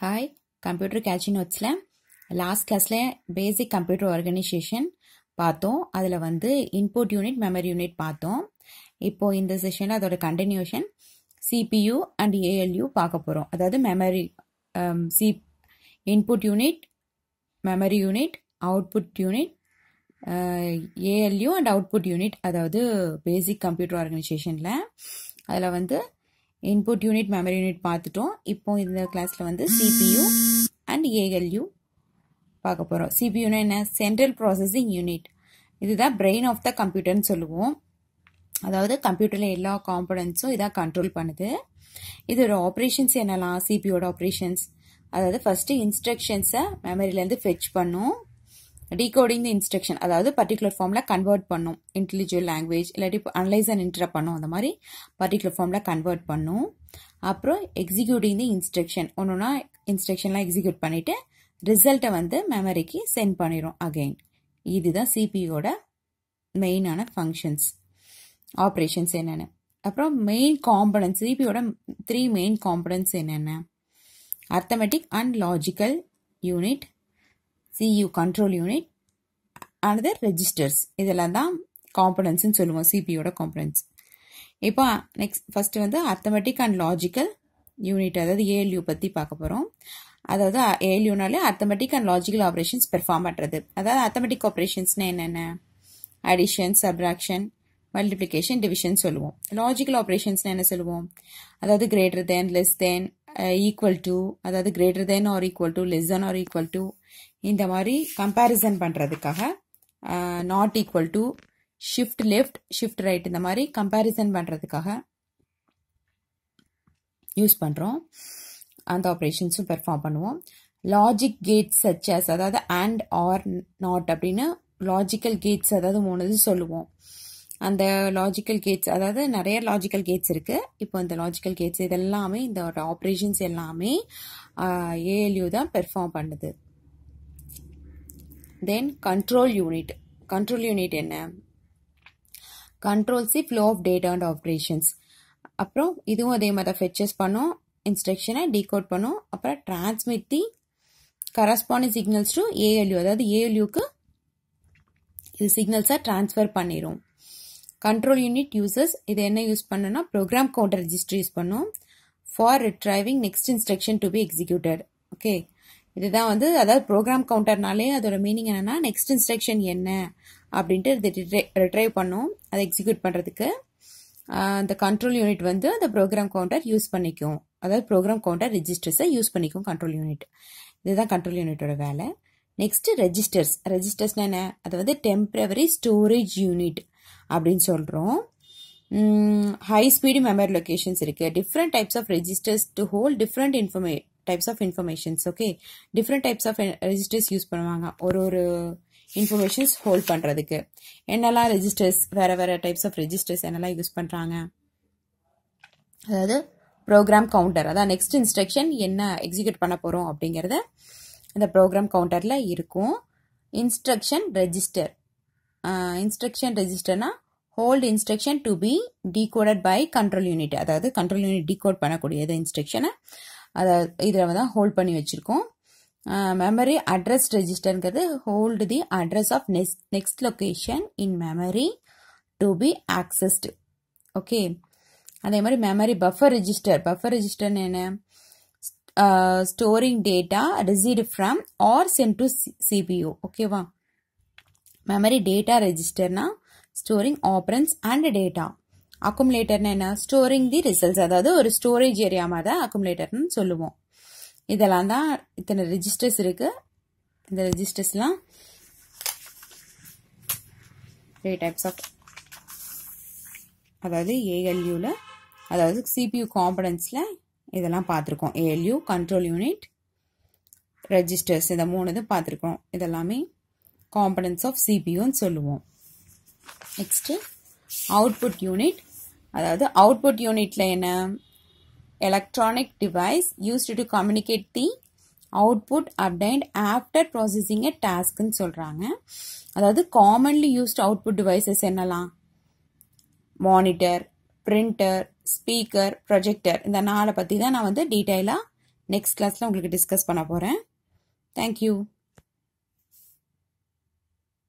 hi computer catching நோட்ஸில் last கிளாஸில் basic computer organisation பார்த்தோம் அதில் வந்து இன்புட் யூனிட் மெமரி யூனிட் பார்த்தோம் இப்போ இந்த செஷனில் அதோட கண்டினியூஷன் சிபியு அண்ட் ஏஎல்யூ பார்க்க போகிறோம் அதாவது மெமரி சி input unit memory unit output unit ALU and output unit அதாவது பேசிக் கம்ப்யூட்டர் ஆர்கனைசேஷனில் அதில் வந்து இன்புட் யூனிட் மெமரி யூனிட் பார்த்துட்டோம் இப்போ இந்த கிளாஸில் வந்து சிபியு அண்ட் ஏஎல்யூ பார்க்க போகிறோம் சிபியூனா என்ன சென்ட்ரல் ப்ராசஸிங் யூனிட் இதுதான் பிரெயின் ஆஃப் த கம்ப்யூட்டர்னு சொல்லுவோம் அதாவது கம்ப்யூட்டரில் எல்லா காம்பனன்ஸும் இதான் கண்ட்ரோல் பண்ணுது இதோட ஆப்ரேஷன்ஸ் என்னலாம் சிபியோட ஆப்ரேஷன்ஸ் அதாவது ஃபஸ்ட்டு இன்ஸ்ட்ரக்ஷன்ஸை மெமரியிலேருந்து ஃபெச் பண்ணும் டீகோடிங் த இன்ஸ்ட்ரக்ஷன் அதாவது பர்டிகுலர் ஃபார்மில் கன்வெர்ட் பண்ணும் இன்டெலிஜுவல் லாங்குவேஜ் இல்லாட்டி அனலைஸ் அண்ட் இன்டர் பண்ணும் அந்த மாதிரி பர்டிகுலர் ஃபார்மில் கன்வெர்ட் பண்ணும் அப்புறம் எக்ஸிக்யூட்டிங் தி இன்ஸ்ட்ரக்ஷன் ஒன்றுனா இன்ஸ்ட்ரக்ஷன்லாம் எக்ஸிக்யூட் பண்ணிவிட்டு ரிசல்ட்டை வந்து மெமரிக்கு சென்ட் பண்ணிடும் அகெயின் இதுதான் சிபியோட மெயினான ஃபங்க்ஷன்ஸ் ஆப்ரேஷன்ஸ் என்னென்ன அப்புறம் மெயின் காம்பனன்ஸ் சிபியோட த்ரீ மெயின் காம்பனன்ஸ் என்னென்ன arithmetic and logical unit CU control unit and registers இதெல்லாம் தான் காம்பனன்ஸ்னு சொல்லுவோம் சிபியோட காம்பனன்ஸ் இப்போ நெக்ஸ்ட் ஃபர்ஸ்ட் வந்து அர்த்தமெட்டிக் அண்ட் லாஜிக்கல் யூனிட் அதாவது ஏஎல்யூ பற்றி பார்க்க போகிறோம் அதாவது ஏஎல்யூனாலே arithmetic and logical operations perform பண்ணுறது அதாவது அர்த்தமெட்டிக் ஆப்ரேஷன்ஸ்னா என்னென்ன அடிஷன் சப்ராக்ஷன் மல்டிப்ளிகேஷன் டிவிஷன் சொல்லுவோம் லாஜிக்கல் ஆப்ரேஷன்ஸ்னா என்ன சொல்லுவோம் அதாவது greater than less than equal to அதாவது greater than or equal to less than or equal to இந்த மாதிரி கம்பேரிசன் பண்ணுறதுக்காக not equal to shift left shift right இந்த மாதிரி கம்பேரிசன் பண்ணுறதுக்காக யூஸ் பண்ணுறோம் அந்த ஆப்ரேஷன்ஸும் பெர்ஃபார்ம் பண்ணுவோம் லாஜிக் கேட்ஸ் சச்சஸ் அதாவது அண்ட் ஆர் நாட் அப்படின்னு லாஜிக்கல் கேட்ஸ் அதாவது மூணு இது சொல்லுவோம் அந்த லாஜிக்கல் கேட்ஸ் அதாவது நிறைய லாஜிக்கல் கேட்ஸ் இருக்கு இப்போ இந்த லாஜிக்கல் கேட்ஸ் இதெல்லாமே இந்த ஆப்ரேஷன்ஸ் எல்லாமே ஏஎல்யூ தான் பெர்ஃபார்ம் பண்ணுது then control unit control unit என்ன controls the flow of data and operations அப்புறம் இதுவும் அதே மாதிரி ஃபெச்சஸ் பண்ணும் இன்ஸ்ட்ரக்ஷனை டீகோட் பண்ணும் அப்புறம் transmit the corresponding signals to ALU அதாவது ஏஎல்யூக்கு இது சிக்னல்ஸை ட்ரான்ஸ்ஃபர் பண்ணிடும் கண்ட்ரோல் யூனிட் யூசர்ஸ் இது என்ன யூஸ் பண்ணுன்னா ப்ரோக்ராம் கவுண்டர் ரெஜிஸ்டர் யூஸ் பண்ணும் for retrieving next instruction to be executed okay இதுதான் வந்து அதாவது ப்ரோக்ராம் கவுண்டர்னாலே அதோட மீனிங் என்னன்னா நெக்ஸ்ட் இன்ஸ்ட்ரக்ஷன் என்ன அப்படின்ட்டு இது ரிட்ரைவ் பண்ணும் அதை எக்ஸிக்யூட் பண்ணுறதுக்கு அந்த கண்ட்ரோல் யூனிட் வந்து அந்த ப்ரோக்ராம் கவுண்டர் யூஸ் பண்ணிக்கும் அதாவது ப்ரோக்ராம் கவுண்டர் ரெஜிஸ்டர்ஸை யூஸ் பண்ணிக்கும் கண்ட்ரோல் யூனிட் இதுதான் கண்ட்ரோல் யூனிட்டோட வேலை நெக்ஸ்ட் ரெஜிஸ்டர்ஸ் ரெஜிஸ்டர்ஸ்னா என்ன அது வந்து டெம்பரவரி ஸ்டோரேஜ் யூனிட் அப்படின்னு சொல்கிறோம் ஹை ஸ்பீடு மெமரி லொக்கேஷன்ஸ் இருக்குது different types of registers to hold different இன்ஃபர்மே types of informations okay different types of registers use பண்ணுவாங்க ஒரு ஒரு இன்ஃபர்மேஷன்ஸ் ஹோல்ட் பண்ணுறதுக்கு என்னெல்லாம் ரெஜிஸ்டர்ஸ் வேறு வேறு டைப்ஸ் ஆஃப் ரெஜிஸ்டர்ஸ் என்னெல்லாம் யூஸ் பண்ணுறாங்க அதாவது ப்ரோக்ராம் கவுண்டர் அதான் நெக்ஸ்ட் இன்ஸ்ட்ரக்ஷன் என்ன எக்ஸிக்யூட் பண்ண போகிறோம் அப்படிங்கிறத அந்த ப்ரோக்ராம் கவுண்டரில் இருக்கும் இன்ஸ்ட்ரக்ஷன் ரெஜிஸ்டர் இன்ஸ்ட்ரக்ஷன் ரெஜிஸ்டர்னா hold instruction to be decoded by control unit அதாவது கண்ட்ரோல் யூனிட் டீகோட் பண்ணக்கூடியது இன்ஸ்ட்ரக்ஷனை அதை இதில் தான் ஹோல்ட் பண்ணி வச்சுருக்கோம் மெமரி அட்ரஸ் ரெஜிஸ்டர்ங்கிறது hold the address of next next location in memory to be accessed okay அதே மாதிரி மெமரி பஃபர் ரெஜிஸ்டர் பஃபர் ரெஜிஸ்டர்னு என்ன storing data received from or sent to CPU ஓகேவா மெமரி டேட்டா ரெஜிஸ்டர்னா ஸ்டோரிங் ஆப்ரன்ஸ் அண்ட் டேட்டா அக்குமுலேட்டர்னு என்ன storing the results அதாவது ஒரு ஸ்டோரேஜ் ஏரியா மாதிரி தான் அக்குமுலேட்டர்னு சொல்லுவோம் இதெல்லாம் தான் இத்தனை ரெஜிஸ்டர்ஸ் இருக்கு இந்த ரெஜிஸ்டர்ஸ்லாம் த்ரீ டைப்ஸ் ஆஃப் அதாவது ஏஎல்யூவில் அதாவது சிபியூ காம்பனன்ஸில் இதெல்லாம் பார்த்துருக்கோம் ஏஎல்யூ கண்ட்ரோல் யூனிட் ரெஜிஸ்டர்ஸ் இந்த மூணு இது பார்த்துருக்கோம் இதெல்லாமே காம்பனன்ஸ் ஆஃப் சிபியூன்னு சொல்லுவோம் நெக்ஸ்ட்டு அவுட்புட் யூனிட் அதாவது அவுட்புட் யூனிட்டில் என்ன electronic device used to communicate the output obtained after processing a டாஸ்க்னு சொல்கிறாங்க அதாவது காமன்லி யூஸ்ட் அவுட்புட் டிவைசஸ் என்னலாம் மானிட்டர் பிரிண்டர் ஸ்பீக்கர் ப்ரொஜெக்டர் இந்த நாளை பற்றி தான் நான் வந்து டீட்டெயிலாக நெக்ஸ்ட் கிளாஸில் உங்களுக்கு டிஸ்கஸ் பண்ண போகிறேன் தேங்க்யூ